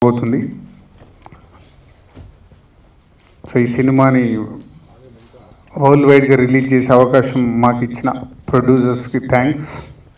పోతుంది సో ఈ సినిమాని వరల్డ్ వైడ్గా రిలీజ్ చేసే అవకాశం మాకు ఇచ్చిన ప్రొడ్యూసర్స్కి thanks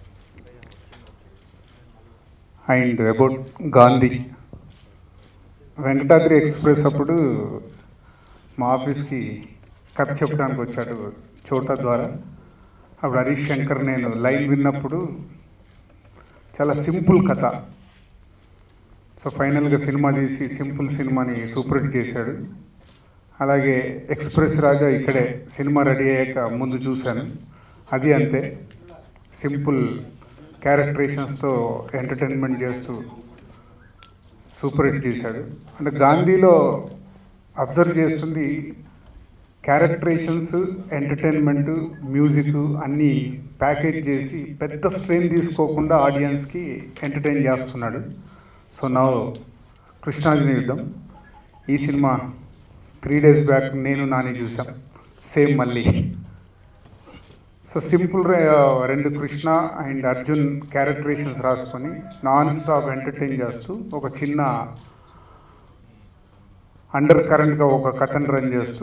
and about Gandhi Venkatadri Express అప్పుడు మా ఆఫీస్కి కథ చెప్పడానికి వచ్చాడు చోటా ద్వారా అప్పుడు హరీష్ శంకర్ నేను లైన్ విన్నప్పుడు చాలా సింపుల్ కథ సో ఫైనల్గా సినిమా తీసి సింపుల్ సినిమాని సూపర్ హిట్ చేశాడు అలాగే ఎక్స్ప్రెస్ రాజా ఇక్కడే సినిమా రెడీ అయ్యాక ముందు చూశాను అది అంతే సింపుల్ క్యారెక్టరేషన్స్తో ఎంటర్టైన్మెంట్ చేస్తూ సూపర్ హిట్ చేశాడు అంటే గాంధీలో అబ్జర్వ్ చేస్తుంది క్యారెక్టరేషన్స్ ఎంటర్టైన్మెంట్ మ్యూజిక్ అన్నీ ప్యాకేజ్ చేసి పెద్ద స్ట్రెయిన్ తీసుకోకుండా ఆడియన్స్కి ఎంటర్టైన్ చేస్తున్నాడు సో నా కృష్ణార్జున యుద్ధం ఈ సినిమా త్రీ డేస్ బ్యాక్ నేను నాని చూసాం సేమ్ మళ్ళీ సో సింపుల్ రెండు కృష్ణ అండ్ అర్జున్ క్యారెక్టరేషన్స్ రాసుకొని నాన్ స్టాప్ ఎంటర్టైన్ చేస్తూ ఒక చిన్న అండర్ కరెంట్గా ఒక కథను రన్ చేస్తూ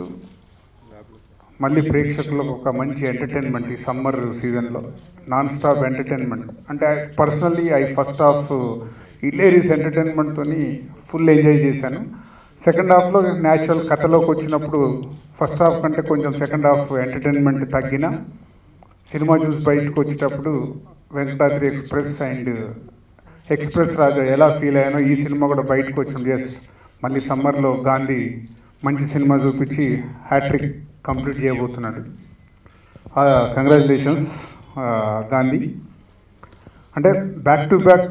మళ్ళీ ప్రేక్షకులకు ఒక మంచి ఎంటర్టైన్మెంట్ ఈ సమ్మర్ సీజన్లో నాన్ స్టాప్ ఎంటర్టైన్మెంట్ అంటే personally I first half hilarious ఎంటర్టైన్మెంట్తో ఫుల్ ఎంజాయ్ చేశాను సెకండ్ హాఫ్లో న్యాచురల్ కథలోకి వచ్చినప్పుడు ఫస్ట్ హాఫ్ కంటే కొంచెం సెకండ్ హాఫ్ ఎంటర్టైన్మెంట్ తగ్గిన సినిమా చూసి బయటకు వచ్చేటప్పుడు Venkatadri Express and Express Raja ఎలా ఫీల్ అయ్యానో ఈ సినిమా కూడా బయటకు వచ్చింది ఎస్ మళ్ళీ సమ్మర్లో గాంధీ మంచి సినిమా చూపించి హ్యాట్రిక్ కంప్లీట్ చేయబోతున్నాడు కంగ్రాచులేషన్స్ గాంధీ అంటే బ్యాక్ టు బ్యాక్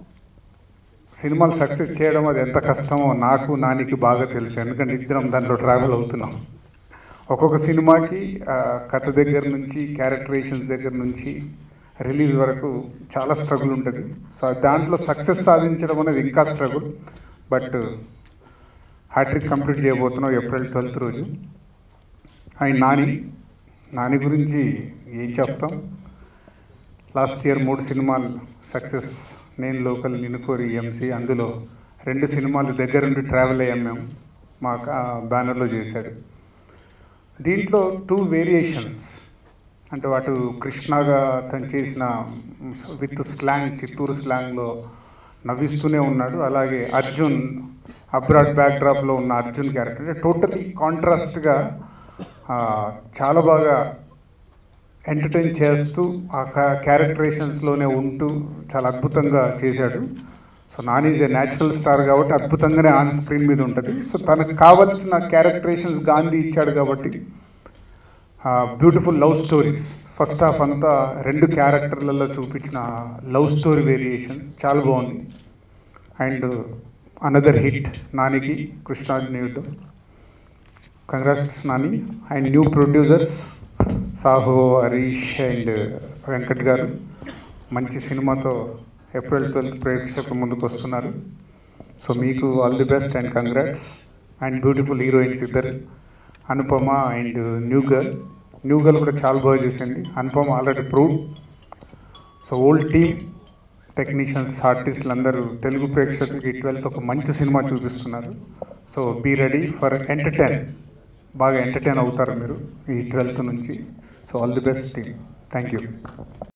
సినిమాలు సక్సెస్ చేయడం అది ఎంత కష్టమో నాకు నానికి బాగా తెలుసు ఎందుకంటే ఇద్దరం దాంట్లో ట్రావెల్ అవుతున్నాం ఒక్కొక్క సినిమాకి ఆ, కథ దగ్గర నుంచి క్యారెక్టరేషన్స్ దగ్గర నుంచి రిలీజ్ వరకు చాలా స్ట్రగుల్ ఉంటుంది సో దాంట్లో సక్సెస్ సాధించడం అనేది ఇంకా స్ట్రగుల్ బట్ హ్యాట్రిక్ కంప్లీట్ చేయబోతున్నాం ఏప్రిల్ ట్వెల్త్ రోజు అండ్ నాని నాని గురించి ఏం చెప్తాం లాస్ట్ ఇయర్ మూడు సినిమాలు సక్సెస్ నేను లోకల్ నినుకోరి ఎంసీ అందులో రెండు సినిమాలు దగ్గరుండి ట్రావెల్ అయ్యాం మేము మా బ్యానర్లో చేశాడు దీంట్లో టూ వేరియేషన్స్ అంటే వాటు కృష్ణగా తను చేసిన విత్ స్లాంగ్ చిత్తూరు స్లాంగ్లో నవ్విస్తూనే ఉన్నాడు అలాగే అర్జున్ అబ్రాడ్ బ్యాక్డ్రాప్లో ఉన్న అర్జున్ క్యారెక్టర్ అంటే టోటలీ కాంట్రాస్ట్గా చాలా బాగా ఎంటర్టైన్ చేస్తూ ఆ క్యారెక్టరేషన్స్లోనే ఉంటూ చాలా అద్భుతంగా చేశాడు so Nani is a natural star కాబట్టి అద్భుతంగానే ఆన్ స్క్రీన్ మీద ఉంటుంది సో తనకు కావలసిన క్యారెక్టరేషన్స్ గాంధీ ఇచ్చాడు కాబట్టి beautiful love stories first half అంతా రెండు క్యారెక్టర్లలో చూపించిన లవ్ స్టోరీ వేరియేషన్స్ చాలా బాగుంది అండ్ అనదర్ హిట్ నానికి Krishnarjuna Yuddham congrats Nani and new producers Sahu Harish and Venkat గారు మంచి సినిమాతో ఏప్రిల్ ట్వెల్త్ ప్రేక్షకుల ముందుకు వస్తున్నారు సో మీకు all the best and congrats and beautiful heroines ఇద్దరు Anupama and new girl new girl కూడా చాలా బాగా చేసింది Anupama already prove so old team technicians ఆర్టిస్టులు అందరూ తెలుగు ప్రేక్షకులకి ట్వెల్త్ ఒక మంచి సినిమా చూపిస్తున్నారు so be ready for entertain బాగా ఎంటర్టైన్ అవుతారు మీరు ఈ ట్వెల్త్ నుంచి so all the best team thank you